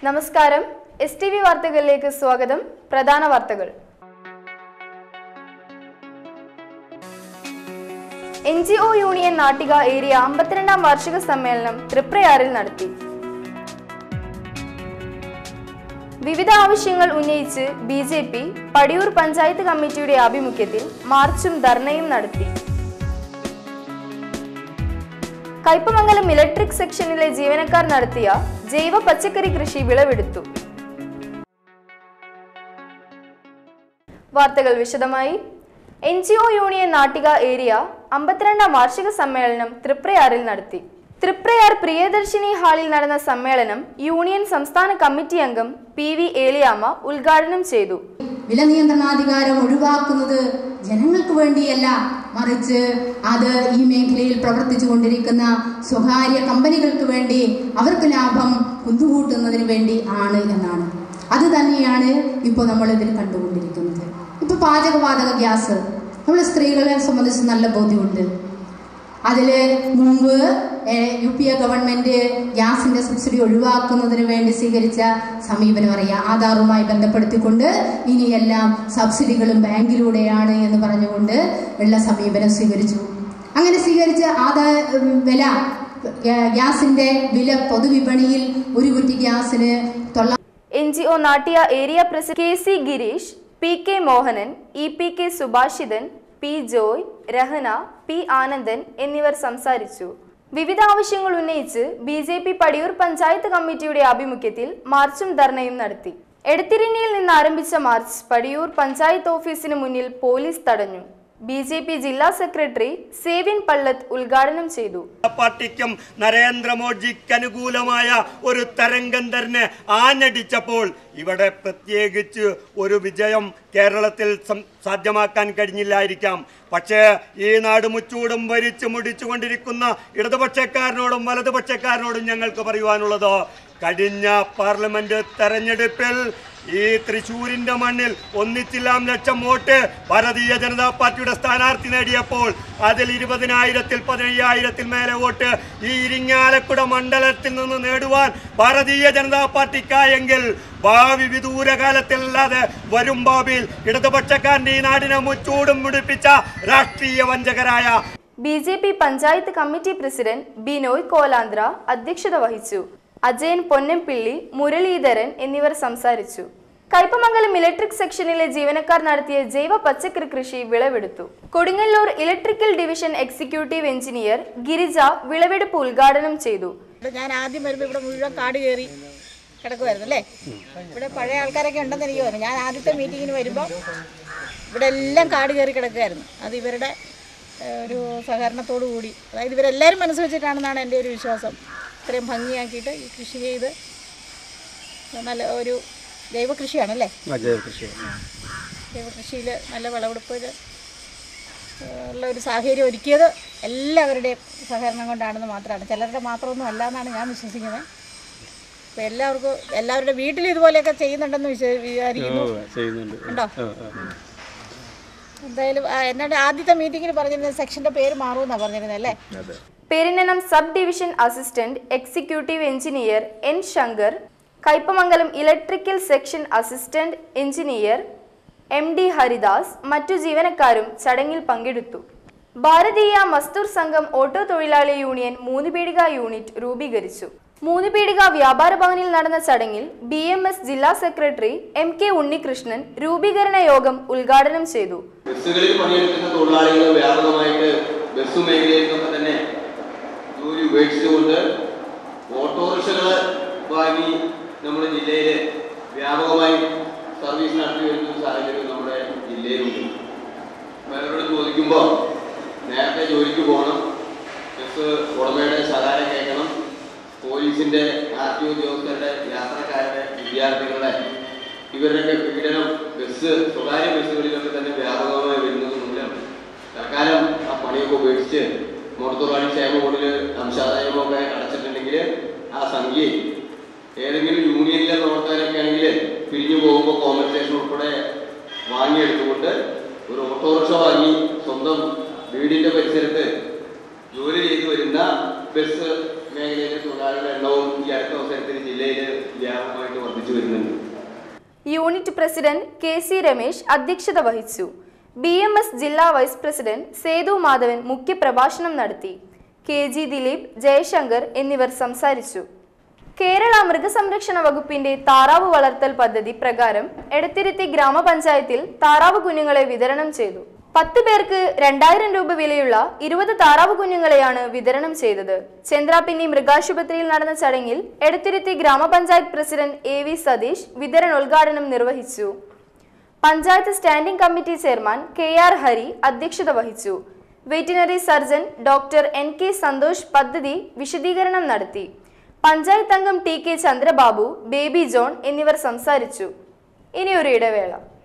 നമസ്കാരം S T V വാർത്തകളിലേക്ക് സ്വാഗതം പ്രധാന വാർത്തകൾ N G O union Nattika area അമ്പത്തിരണ്ടാം വാർഷിക സമ്മേളനം തൃപ്രയാറിൽ നടത്തി വിവിധ ആവശ്യങ്ങൾ ഉന്നയിച്ച് B J P Padiyoor panchayat കമ്മിറ്റിയുടെ ആഭിമുഖ്യത്തിൽ മാർച്ചും ധർണയും നടത്തി കയ്പമംഗലം ഇലക്ട്രിക് സെക്ഷനിലെ ജീവനക്കാർ നടത്തിയ ജൈവ പച്ചക്കറി കൃഷി വിളവെടുത്തു വാർത്തകൾ വിശദമായി N G O union Nattika area അമ്പത്തിരണ്ടാം വാർഷിക സമ്മേളനം തൃപ്രയാറിൽ നടത്തി തൃപ്രയാർ പ്രിയദർശിനി ഹാളിൽ നടന്ന സമ്മേളനം യൂണിയൻ സംസ്ഥാന കമ്മിറ്റി അംഗം പി വി ഏലിയാമ്മ ഉദ്ഘാടനം ചെയ്തു വില നിയന്ത്രണാധികാരം ഒഴിവാക്കുന്നത് ജനങ്ങൾക്ക് വേണ്ടിയല്ല മറിച്ച് അത് ഈ മേഖലയിൽ പ്രവർത്തിച്ചു കൊണ്ടിരിക്കുന്ന സ്വകാര്യ കമ്പനികൾക്ക് വേണ്ടി അവർക്ക് ലാഭം കുന്നുകൂട്ടുന്നതിന് വേണ്ടി ആണ് എന്നാണ് അത് തന്നെയാണ് ഇപ്പോൾ നമ്മൾ ഇതിൽ കണ്ടുകൊണ്ടിരിക്കുന്നത് ഇപ്പൊ പാചകവാതക ഗ്യാസ് നമ്മൾ സ്ത്രീകളെ സംബന്ധിച്ച് നല്ല ബോധ്യമുണ്ട് അതിൽ മുമ്പ് ഏഹ്, യു പി എ ഗവൺമെന്റ് ഗ്യാസിന്റെ സബ്സിഡി ഒഴിവാക്കുന്നതിന് വേണ്ടി സ്വീകരിച്ച സമീപനം അറിയാം ആധാറുമായി ബന്ധപ്പെടുത്തിക്കൊണ്ട് ഇനിയെല്ലാം സബ്സിഡികളും ബാങ്കിലൂടെയാണ് എന്ന് പറഞ്ഞുകൊണ്ട് ഉള്ള സമീപനം സ്വീകരിച്ചു അങ്ങനെ സ്വീകരിച്ച ആദായ ഉം, വില ഏഹ്, ഗ്യാസിന്റെ വില പൊതുവിപണിയിൽ ഒരു കുറ്റി ഗ്യാസിന് തൊള്ള N G O Nattika area president K C Gireesh P K Mohanan E P K Subhashithan P Joy Rahana P Anandan എന്നിവർ സംസാരിച്ചു വിവിധ ആവശ്യങ്ങൾ ഉന്നയിച്ച് B J P Padiyoor panchayat കമ്മിറ്റിയുടെ ആഭിമുഖ്യത്തിൽ മാർച്ചും ധർണയും നടത്തി എടത്തിരിണിയിൽ നിന്ന് ആരംഭിച്ച മാർച്ച് പടിയൂർ പഞ്ചായത്ത് ഓഫീസിന് മുന്നിൽ പോലീസ് തടഞ്ഞു ബി ജെ പി ജില്ലാ സെക്രട്ടറി സേവിൻ പള്ളത്ത് ഉദ്ഘാടനം ചെയ്തു പാർട്ടിക്കും നരേന്ദ്രമോദിക്ക് അനുകൂലമായ ഒരു തരംഗം തന്നെ ആഞ്ഞടിച്ചപ്പോൾ ഇവിടെ പ്രത്യേകിച്ച് ഒരു വിജയം കേരളത്തിൽ സം- സാധ്യമാക്കാൻ കഴിഞ്ഞില്ലായിരിക്കാം പക്ഷേ ഈ നാട് മുച്ചൂടും ഭരിച്ചു മുടിച്ചുകൊണ്ടിരിക്കുന്ന ഇടതുപക്ഷക്കാരനോടും വലതുപക്ഷക്കാരനോടും ഞങ്ങൾക്ക് പറയുവാനുള്ളത് കഴിഞ്ഞ പാർലമെന്റ് തെരഞ്ഞെടുപ്പിൽ ഈ തൃശൂരിന്റെ മണ്ണിൽ ഒന്നിച്ചില്ലാം ലക്ഷം വോട്ട് ഭാരതീയ ജനതാ പാർട്ടിയുടെ സ്ഥാനാർത്ഥി നേടിയപ്പോൾ അതിൽ ഇരുപതിനായിരത്തിൽ പതിനയ്യായിരത്തിൽ മേലെ വോട്ട് ഈ ഇരിങ്ങാലക്കുട മണ്ഡലത്തിൽ നിന്ന് നേടുവാൻ ഭാരതീയ ജനതാ പാർട്ടിക്കായെങ്കിൽ ഭാവി വിദൂരകാലത്തിലല്ലാതെ വരും ഭാവിയിൽ ഇടതുപക്ഷക്കാരൻ്റെ ഈ നാടിനെ മുച്ചൂടും മുടിപ്പിച്ച രാഷ്ട്രീയ വഞ്ചകരായ B J P panchayat committee president Binoy Kolandra അധ്യക്ഷത വഹിച്ചു അജയൻ പൊന്നംപിള്ളി മുരളീധരൻ എന്നിവർ സംസാരിച്ചു കയ്പമംഗലം ഇലക്ട്രിക് സെക്ഷനിലെ ജീവനക്കാർ നടത്തിയ ജൈവ പച്ചക്കറി കൃഷി വിളവെടുത്തു Kodungallur electrical division executive engineer Girija വിളവെടുപ്പ് ഉദ്ഘാടനം ചെയ്തു ഇവിടെ ഞാൻ ആദ്യം വരുമ്പോൾ ഇവിടെ മുഴുവൻ കാട് കയറി കിടക്കുമായിരുന്നു അല്ലേ ഇവിടെ പഴയ ആൾക്കാരൊക്കെ ഉണ്ടെന്ന് എനിക്ക് തോന്നുന്നു ഞാൻ ആദ്യത്തെ മീറ്റിങ്ങിന് വരുമ്പോൾ ഇവിടെ എല്ലാം കാട് കയറി കിടക്കുമായിരുന്നു അത് ഇവരുടെ ഏഹ്, ഒരു സഹകരണത്തോടു കൂടി അതായത് ഇവരെല്ലാവരും മനസ്സ് വെച്ചിട്ടാണെന്നാണ് എൻ്റെ ഒരു വിശ്വാസം ഇത്രയും ഭംഗിയാക്കിയിട്ട് ഈ കൃഷി ചെയ്ത് നല്ല ഒരു ജൈവ കൃഷിയാണല്ലേ ജൈവ കൃഷിയിൽ നല്ല വിളവെടുപ്പിൽ ഉള്ള ഒരു സാഹചര്യം ഒരുക്കിയത് എല്ലാവരുടെയും സഹകരണം കൊണ്ടാണെന്ന് മാത്രമാണ് ചിലരുടെ മാത്രമൊന്നും അല്ല എന്നാണ് ഞാൻ വിശ്വസിക്കുന്നത് അപ്പോൾ എല്ലാവർക്കും എല്ലാവരുടെ വീട്ടിലും ഇതുപോലെയൊക്കെ ചെയ്യുന്നുണ്ടെന്ന് വിശ്വ വിചാരിക്കുന്നു ഉണ്ടോ എന്തായാലും ആ, എന്നോട് ആദ്യത്തെ മീറ്റിങ്ങിൽ പറഞ്ഞിരുന്നത് സെക്ഷൻ്റെ പേര് മാറുമെന്നാണ് പറഞ്ഞിരുന്നത് അല്ലേ Perinjanam sub division assistant executive engineer N Shankar Kaipamangalam electrical section assistant engineer M D Haridas മറ്റു ജീവനക്കാരും ചടങ്ങിൽ പങ്കെടുത്തു ഭാരതീയ മസ്ദൂർ സംഘം ഓട്ടോ തൊഴിലാളി യൂണിയൻ മൂന്നുപീടിക യൂണിറ്റ് രൂപീകരിച്ചു മൂന്നുപീടിക വ്യാപാര ഭവനിൽ നടന്ന ചടങ്ങിൽ ബി എം എസ് ജില്ലാ സെക്രട്ടറി എം കെ ഉണ്ണികൃഷ്ണൻ രൂപീകരണ യോഗം ഉദ്ഘാടനം ചെയ്തു ബസ്സുകളിൽ പണിയെടുക്കുന്ന തൊഴിലാളികൾ വ്യാപകമായിട്ട് ബസ് മേഖലയിൽ നിന്നൊക്കെ തന്നെ ജോലി ഉപേക്ഷിച്ചുകൊണ്ട് ഓട്ടോറിക്ഷകൾ വാങ്ങി നമ്മുടെ ജില്ലയിൽ വ്യാപകമായി സർവീസ് നടത്തി വരുന്ന ഒരു സാഹചര്യം നമ്മുടെ ജില്ലയിലുണ്ട് അവരോട് ചോദിക്കുമ്പോൾ നേരത്തെ ജോലിക്ക് പോകണം ബസ് ഉടമയുടെ സഹായം കേൾക്കണം പോലീസിന്റെ ആർ ടി ഉദ്യോഗസ്ഥരുടെ യാത്രക്കാരുടെ വിദ്യാർത്ഥികളുടെ ഇവരുടെയൊക്കെ പീഡനം ബസ് സ്വകാര്യ ബസ്സുകളിലൊക്കെ തന്നെ വ്യാപകമായി വരുന്നത് മൂലം തൽക്കാലം ആ പണിയൊക്കെ ഉപേക്ഷിച്ച് മോട്ടോറാണി ക്ഷേമ ബോർഡിൽ അംശാദായമൊക്കെ അടച്ചിട്ടുണ്ടെങ്കിൽ ആ സംഖ്യ ഏതെങ്കിലും യൂണിയനിലെ പ്രവർത്തകരൊക്കെ ആണെങ്കിൽ പിരിഞ്ഞു പോകുമ്പോൾ കോമ്പൻസേഷൻ ഉൾപ്പെടെ വാങ്ങിയെടുത്തുകൊണ്ട് ഒരു ഓട്ടോറിക്ഷ വാങ്ങി സ്വന്തം വീടിന്റെ പരിസരത്ത് ജോലി ചെയ്തു വരുന്ന ബസ് മേഖലയിലെ തൊഴിലാളികളുടെ എണ്ണവും ഈ അടുത്ത അവസരത്തിൽ ജില്ലയിൽ വ്യാപകമായിട്ട് വർദ്ധിച്ചു വരുന്നുണ്ട് unit president K C Ramesh അധ്യക്ഷത വഹിച്ചു ബി എം എസ് ജില്ലാ വൈസ് പ്രസിഡന്റ് സേതു മാധവൻ മുഖ്യപ്രഭാഷണം നടത്തി കെ ജി ദിലീപ് ജയശങ്കർ എന്നിവർ സംസാരിച്ചു കേരള മൃഗസംരക്ഷണ വകുപ്പിന്റെ താറാവ് വളർത്തൽ പദ്ധതി പ്രകാരം എടത്തിരുത്തി ഗ്രാമപഞ്ചായത്തിൽ താറാവ് കുഞ്ഞുങ്ങളെ വിതരണം ചെയ്തു പത്ത് പേർക്ക് രണ്ടായിരം രൂപ വിലയുള്ള ഇരുപത് താറാവ് കുഞ്ഞുങ്ങളെയാണ് വിതരണം ചെയ്തത് ചന്ദ്രാപിന്നി മൃഗാശുപത്രിയിൽ നടന്ന ചടങ്ങിൽ എടത്തിരുത്തി ഗ്രാമപഞ്ചായത്ത് പ്രസിഡന്റ് എ വി സതീഷ് വിതരണോദ്ഘാടനം നിർവഹിച്ചു panchayat standing committee chairman K R Hari അധ്യക്ഷത വഹിച്ചു veterinary surgeon doctor N K Santhosh പദ്ധതി വിശദീകരണം നടത്തി പഞ്ചായത്ത് അംഗം T K Chandrababu Baby John എന്നിവർ സംസാരിച്ചു ഇനി ഒരു ഇടവേള